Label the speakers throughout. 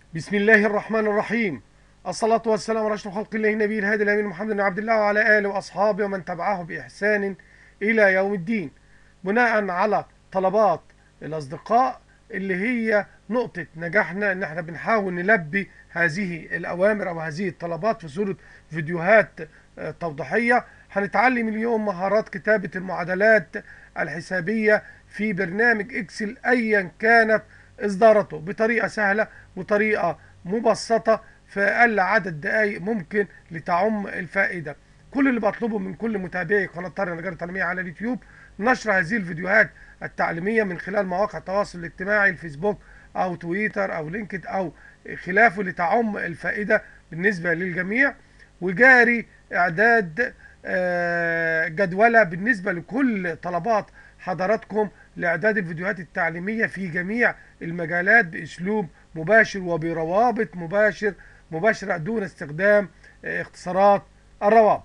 Speaker 1: بسم الله الرحمن الرحيم الصلاة والسلام على أشرف خلق الله النبي الهادي الأمين محمد بن عبد الله وعلى آله وأصحابه ومن تبعه بإحسان إلى يوم الدين بناء على طلبات الأصدقاء اللي هي نقطة نجاحنا إن احنا بنحاول نلبي هذه الأوامر أو هذه الطلبات في صورة فيديوهات آه، توضيحية هنتعلم اليوم مهارات كتابة المعادلات الحسابية في برنامج إكسل أيا كانت إصدارته بطريقة سهلة وطريقة مبسطة في أقل عدد دقايق ممكن لتعم الفائدة كل اللي بطلبه من كل متابعي قناة طارق النجار التعليمية على اليوتيوب نشر هذه الفيديوهات التعليمية من خلال مواقع التواصل الاجتماعي الفيسبوك أو تويتر أو لينكد أو خلافه لتعم الفائدة بالنسبة للجميع وجاري إعداد آه، جدولة بالنسبة لكل طلبات حضراتكم لإعداد الفيديوهات التعليمية في جميع المجالات بأسلوب مباشر وبروابط مباشر مباشرة دون استخدام آه، اختصارات الروابط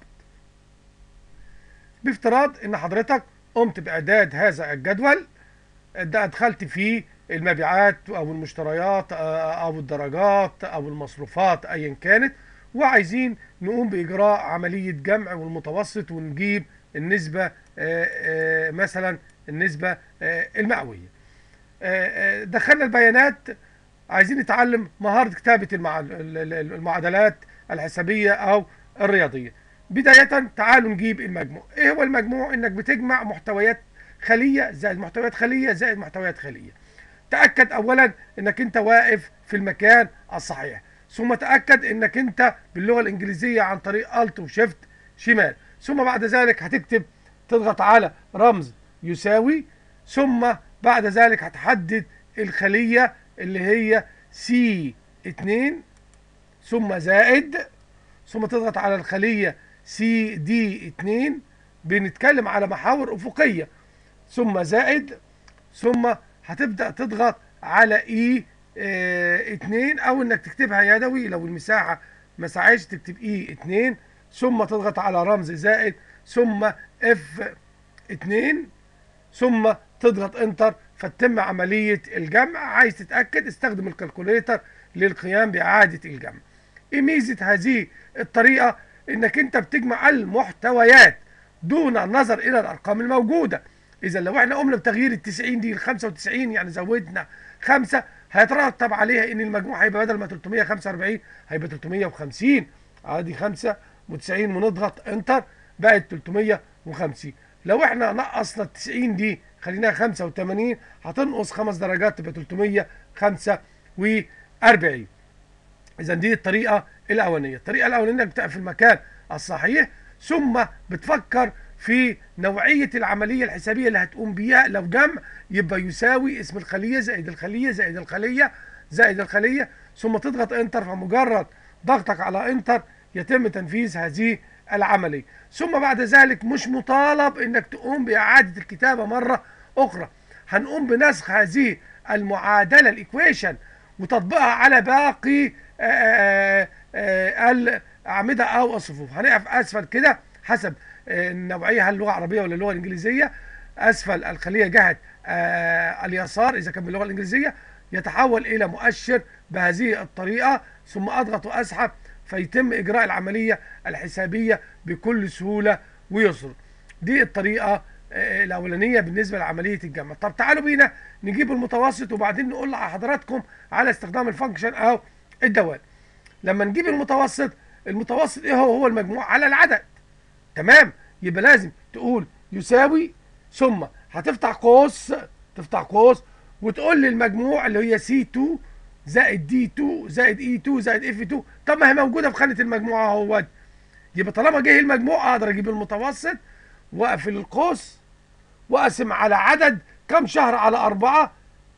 Speaker 1: بافتراض ان حضرتك قمت باعداد هذا الجدول ده ادخلت فيه المبيعات او المشتريات آه، او الدرجات او المصروفات ايا كانت وعايزين نقوم باجراء عمليه جمع والمتوسط ونجيب النسبه آه، آه، مثلا النسبه آه، المئويه آه، آه، دخلنا البيانات عايزين نتعلم مهارة كتابة المع- ال- ال- المعادلات الحسابية أو الرياضية بداية تعالوا نجيب المجموع إيه هو المجموع إنك بتجمع محتويات خلية زائد محتويات خلية زائد محتويات خلية تأكد أولا إنك أنت واقف في المكان الصحيح ثم تأكد إنك أنت باللغة الإنجليزية عن طريق ألت وشيفت شمال ثم بعد ذلك هتكتب تضغط على رمز يساوي ثم بعد ذلك هتحدد الخلية اللي هي سي 2 ثم زائد ثم تضغط على الخلية سي دي 2 بنتكلم على محاور أفقية ثم زائد ثم هتبدأ تضغط على اي اه 2 او انك تكتبها يدوي لو المساحة ما ساعدش تكتب اي 2 ثم تضغط على رمز زائد ثم اف 2 ثم تضغط انتر فتتم عملية الجمع عايز تتأكد استخدم الكالكوليتر للقيام بإعادة الجمع ايه ميزة هذه الطريقة انك انت بتجمع المحتويات دون النظر الى الارقام الموجودة اذا لو احنا قمنا بتغيير ال 90 دي ل 95 يعني زودنا خمسة هيترتب عليها ان المجموع هيبقى بدل ما 345 هيبقى 350 ادي 95 ونضغط انتر بقت 350 لو احنا نقصنا ال 90 دي خليناها 85 هتنقص خمس درجات تبقى 345 اذا دي الطريقه الاولانيه الطريقه الاولانيه انك بتقف في المكان الصحيح ثم بتفكر في نوعيه العمليه الحسابيه اللي هتقوم بيها لو جمع يبقى يساوي اسم الخليه زائد الخليه زائد الخليه زائد الخليه ثم تضغط انتر فمجرد ضغطك على انتر يتم تنفيذ هذه العمليه ثم بعد ذلك مش مطالب انك تقوم باعاده الكتابه مره اخرى هنقوم بنسخ هذه المعادله الايكويشن وتطبيقها على باقي آه، آه، الاعمده او الصفوف هنقف اسفل كده حسب آه، النوعيه هل اللغه العربيه ولا اللغه الانجليزيه اسفل الخليه جهه آه، اليسار اذا كان باللغه الانجليزيه يتحول الى مؤشر بهذه الطريقه ثم اضغط واسحب فيتم اجراء العمليه الحسابيه بكل سهوله ويسر دي الطريقه آه، الاولانيه بالنسبه لعمليه الجمع طب تعالوا بينا نجيب المتوسط وبعدين نقول لحضراتكم على استخدام الفانكشن او الدوال لما نجيب المتوسط المتوسط ايه هو هو المجموع على العدد تمام يبقى لازم تقول يساوي ثم هتفتح قوس تفتح قوس وتقول لي المجموع اللي هي سي 2 زائد دي 2 زائد اي 2 زائد اف 2 طب ما هي موجوده في خانه المجموعه اهوت يبقى طالما جه المجموع اقدر اجيب المتوسط واقفل القوس واقسم على عدد كم شهر على أربعة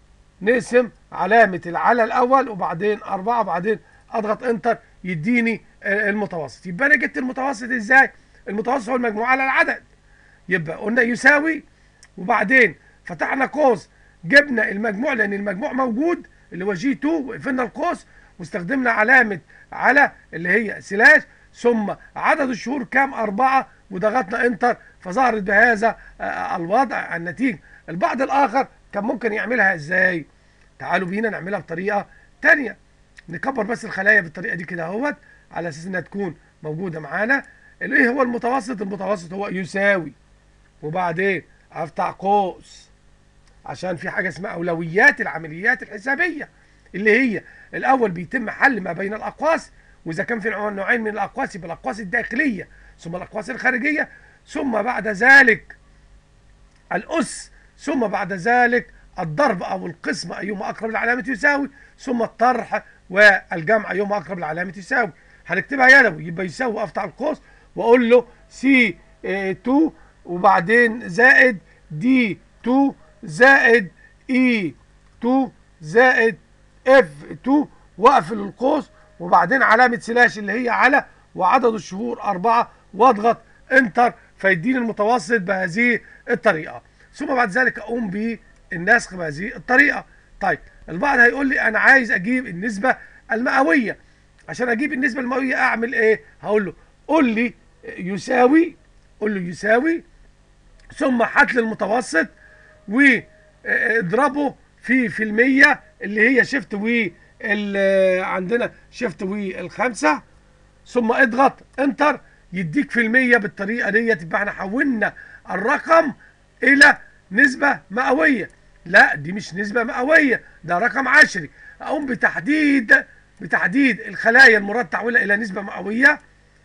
Speaker 1: نقسم علامة العلى الأول وبعدين أربعة وبعدين أضغط انتر يديني آه، المتوسط يبقى أنا جبت المتوسط إزاي؟ المتوسط هو المجموع على العدد يبقى قلنا يساوي وبعدين فتحنا قوس جبنا المجموع لأن المجموع موجود اللي هو جي 2 وقفلنا القوس واستخدمنا علامة على اللي هي سلاش ثم عدد الشهور كام أربعة وضغطنا انتر فظهرت بهذا آه، الوضع النتيجة البعض الآخر كان ممكن يعملها ازاي تعالوا بينا نعملها بطريقة تانية نكبر بس الخلايا بالطريقه دي كده اهوت على اساس انها تكون موجوده معانا ايه هو المتوسط المتوسط هو يساوي وبعدين افتح قوس عشان في حاجه اسمها اولويات العمليات الحسابيه اللي هي الاول بيتم حل ما بين الاقواس واذا كان في نوعين من الاقواس يبقى الاقواس الداخليه ثم الاقواس الخارجيه ثم بعد ذلك الاس ثم بعد ذلك الضرب او القسم ايهما اقرب لعلامه يساوي ثم الطرح والجمع ايهما اقرب لعلامه يساوي هنكتبها يدوي يبقى يساوي افتح القوس واقول له سي 2 وبعدين زائد دي 2 زائد اي 2 زائد اف 2 واقفل القوس وبعدين علامه سلاش اللي هي على وعدد الشهور أربعة واضغط انتر فيديني المتوسط بهذه الطريقه ثم بعد ذلك اقوم بالنسخ بهذه الطريقه طيب البعض هيقول لي انا عايز اجيب النسبه المئويه عشان اجيب النسبه المئويه اعمل ايه هقول له قول لي يساوي قول له يساوي ثم هات لي المتوسط واضربه في في المية اللي هي شيفت و عندنا شيفت والخمسة ثم اضغط انتر يديك في المية بالطريقة ديت يبقى احنا حولنا الرقم الى نسبة مئوية لا دي مش نسبة مئوية ده رقم عشري اقوم بتحديد بتحديد الخلايا المراد تحويلها الى نسبة مئوية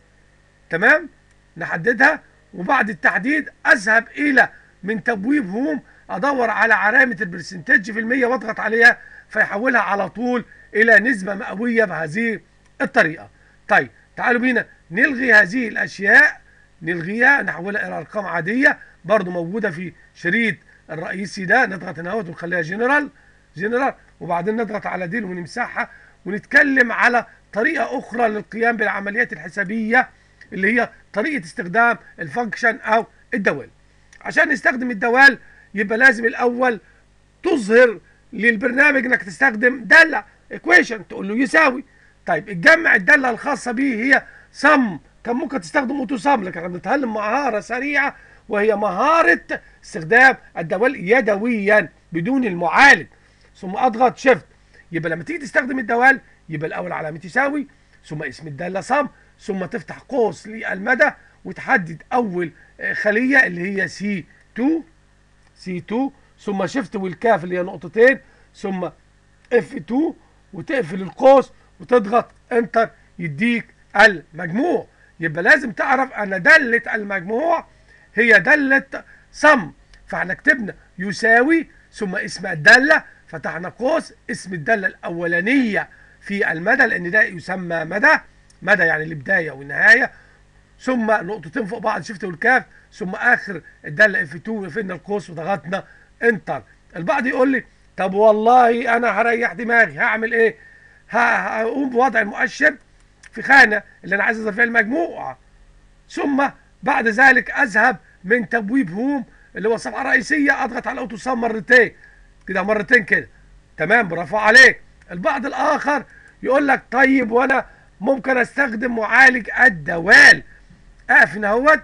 Speaker 1: تمام نحددها وبعد التحديد اذهب الى من تبويب هوم ادور على علامة البرسنتج في المية واضغط عليها فيحولها على طول الى نسبة مئوية بهذه الطريقة طيب تعالوا بينا نلغي هذه الاشياء نلغيها نحولها الى ارقام عادية برضو موجودة في شريط الرئيسي ده نضغط هنا ونخليها جنرال جنرال وبعدين نضغط على دي ونمسحها ونتكلم على طريقة أخرى للقيام بالعمليات الحسابية اللي هي طريقة استخدام الفانكشن أو الدوال عشان نستخدم الدوال يبقى لازم الأول تظهر للبرنامج انك تستخدم دالة ايكويشن تقول له يساوي طيب الجمع الدالة الخاصة به هي سم كان ممكن تستخدم اوتو سم لكن احنا بنتعلم مهارة سريعة وهي مهارة استخدام الدوال يدويا بدون المعالج ثم اضغط شيفت يبقى لما تيجي تستخدم الدوال يبقى الاول علامة يساوي ثم اسم الدالة صم ثم تفتح قوس للمدى وتحدد اول خلية اللي هي سي 2 سي 2 ثم شيفت والكاف اللي هي نقطتين ثم اف 2 وتقفل القوس وتضغط انتر يديك المجموع يبقى لازم تعرف ان دالة المجموع هي دالة صم فاحنا كتبنا يساوي ثم اسم الدالة فتحنا قوس اسم الدالة الأولانية في المدى لأن ده يسمى مدى مدى يعني البداية والنهاية ثم نقطتين فوق بعض شفت والكاف ثم آخر الدالة اف 2 وقفلنا القوس وضغطنا انتر البعض يقول لي طب والله أنا هريح دماغي هعمل إيه؟ هقوم بوضع المؤشر في خانة اللي أنا عايز أظهر فيها المجموعة ثم بعد ذلك أذهب من تبويب هوم اللي هو الصفحة الرئيسية أضغط على الأوتو سام مرتين كده مرتين كده تمام برافو عليك البعض الآخر يقول لك طيب وأنا ممكن أستخدم معالج الدوال أقف هنا اهوت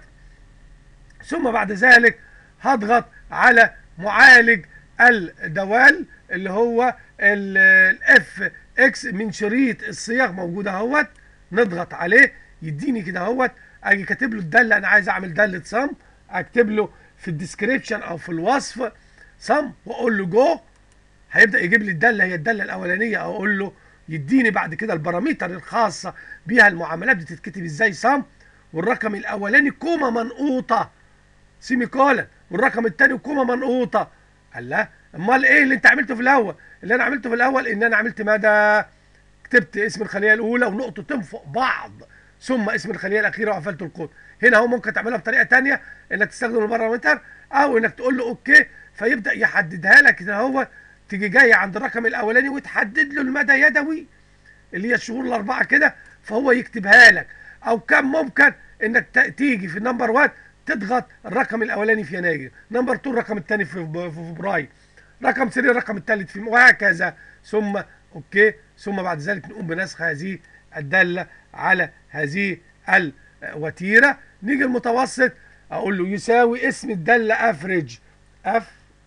Speaker 1: ثم بعد ذلك هضغط على معالج الدوال اللي هو الاف اكس من شريط الصيغ موجود اهوت نضغط عليه يديني كده اهوت اجي كاتب له الداله انا عايز اعمل داله صم اكتب له في الديسكريبشن او في الوصف صم واقول له جو هيبدا يجيب لي الداله هي الداله الاولانيه او اقول له يديني بعد كده البارامتر الخاصه بيها المعاملات بتتكتب ازاي صم والرقم الاولاني كومه منقوطه سيمي كولن والرقم الثاني كومه منقوطه قال لا امال ايه اللي انت عملته في الاول اللي انا عملته في الاول ان انا عملت مدى كتبت اسم الخليه الاولى ونقطتين فوق بعض ثم اسم الخليه الاخيره وقفلت الكود هنا هو ممكن تعملها بطريقه ثانيه انك تستخدم البارامتر او انك تقول له اوكي فيبدا يحددها لك هنا هو تيجي جاي عند الرقم الاولاني وتحدد له المدى يدوي اللي هي الشهور الاربعه كده فهو يكتبها لك او كان ممكن انك تيجي في نمبر 1 تضغط الرقم الاولاني في يناير نمبر 2 الرقم الثاني في فبراير رقم 3 الرقم الثالث في وهكذا ثم اوكي ثم بعد ذلك نقوم بنسخ هذه الداله على هذه الوتيره نيجي المتوسط اقول له يساوي اسم الداله افريج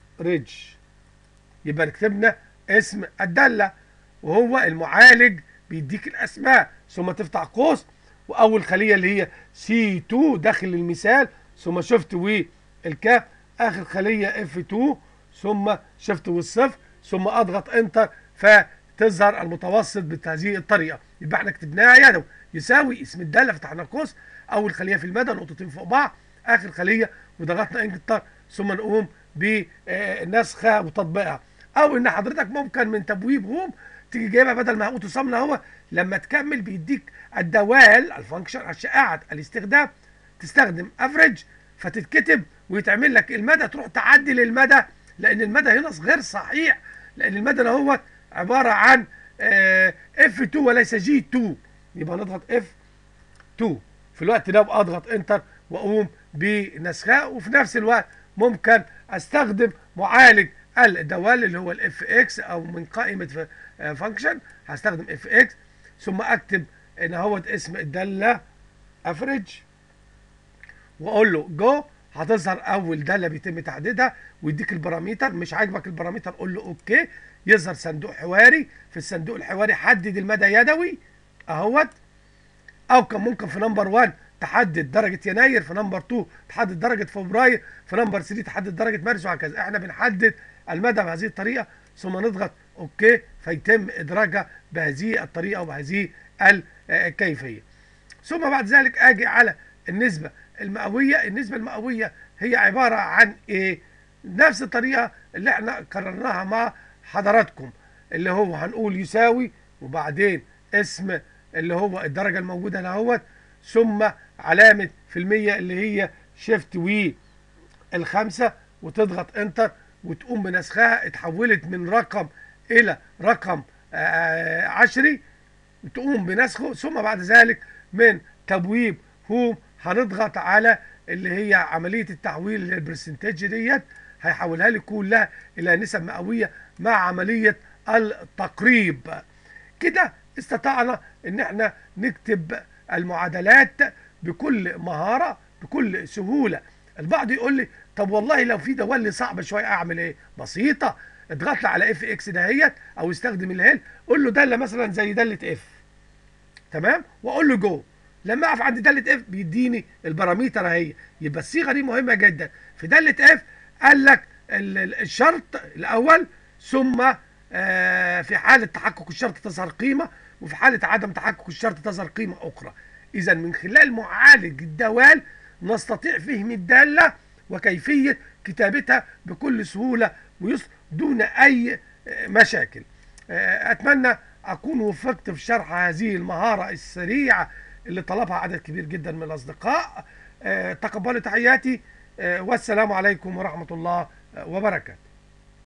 Speaker 1: افريج يبقى كتبنا اسم الداله وهو المعالج بيديك الاسماء ثم تفتح قوس واول خليه اللي هي سي 2 داخل المثال ثم شفت والكاف اخر خليه اف 2 ثم شفت والصفر ثم اضغط انتر فتظهر المتوسط بهذه الطريقه يبقى احنا كتبناها يدوي يساوي اسم الداله فتحنا قوس اول خليه في المدى نقطتين فوق بعض اخر خليه وضغطنا انتر ثم نقوم بنسخها وتطبيقها او ان حضرتك ممكن من تبويب هوم تيجي جايبها بدل ما اوتو صمنا هو لما تكمل بيديك الدوال الفانكشن الشائعه الاستخدام تستخدم افريج فتتكتب ويتعمل لك المدى تروح تعدل المدى لان المدى هنا غير صحيح لان المدى هو عباره عن اف 2 وليس جي 2 يبقى نضغط اف 2 في الوقت ده اضغط انتر واقوم بنسخها وفي نفس الوقت ممكن استخدم معالج الدوال اللي هو الاف اكس او من قائمه فانكشن هستخدم اف اكس ثم اكتب ان هو اسم الداله افريج واقول له جو هتظهر اول داله بيتم تحديدها ويديك البارامتر مش عاجبك البارامتر قول له اوكي يظهر صندوق حواري في الصندوق الحواري حدد المدى يدوي اهوت او كان ممكن في نمبر 1 تحدد درجه يناير في نمبر 2 تحدد درجه فبراير في نمبر 3 تحدد درجه مارس وهكذا احنا بنحدد المدى بهذه الطريقه ثم نضغط اوكي فيتم ادراجها بهذه الطريقه وبهذه الكيفيه ثم بعد ذلك اجي على النسبه المئويه النسبه المئويه هي عباره عن ايه نفس الطريقه اللي احنا قررناها مع حضراتكم اللي هو هنقول يساوي وبعدين اسم اللي هو الدرجه الموجوده هنا اهوت ثم علامه في المية اللي هي شيفت وي الخمسه وتضغط انتر وتقوم بنسخها اتحولت من رقم الى رقم عشري تقوم بنسخه ثم بعد ذلك من تبويب هوم هنضغط على اللي هي عمليه التحويل للبرسنتج ديت هيحولها لي كلها الى نسب مئويه مع عمليه التقريب كده استطعنا ان احنا نكتب المعادلات بكل مهاره بكل سهوله البعض يقول لي طب والله لو في دوال صعبه شويه اعمل ايه بسيطه اضغط لي على اف اكس دهيت او استخدم الهيل قول له داله مثلا زي داله اف تمام واقول له جو لما اقف عند داله اف بيديني البارامتر اهي يبقى الصيغه دي مهمه جدا في داله اف قال لك الشرط الاول ثم في حاله تحقق الشرط تظهر قيمه وفي حاله عدم تحقق الشرط تظهر قيمه اخرى اذا من خلال معالج الدوال نستطيع فهم الداله وكيفيه كتابتها بكل سهوله ويسر دون اي مشاكل اتمنى اكون وفقت في شرح هذه المهاره السريعه اللي طلبها عدد كبير جدا من الاصدقاء تقبلوا تحياتي والسلام عليكم ورحمه الله وبركاته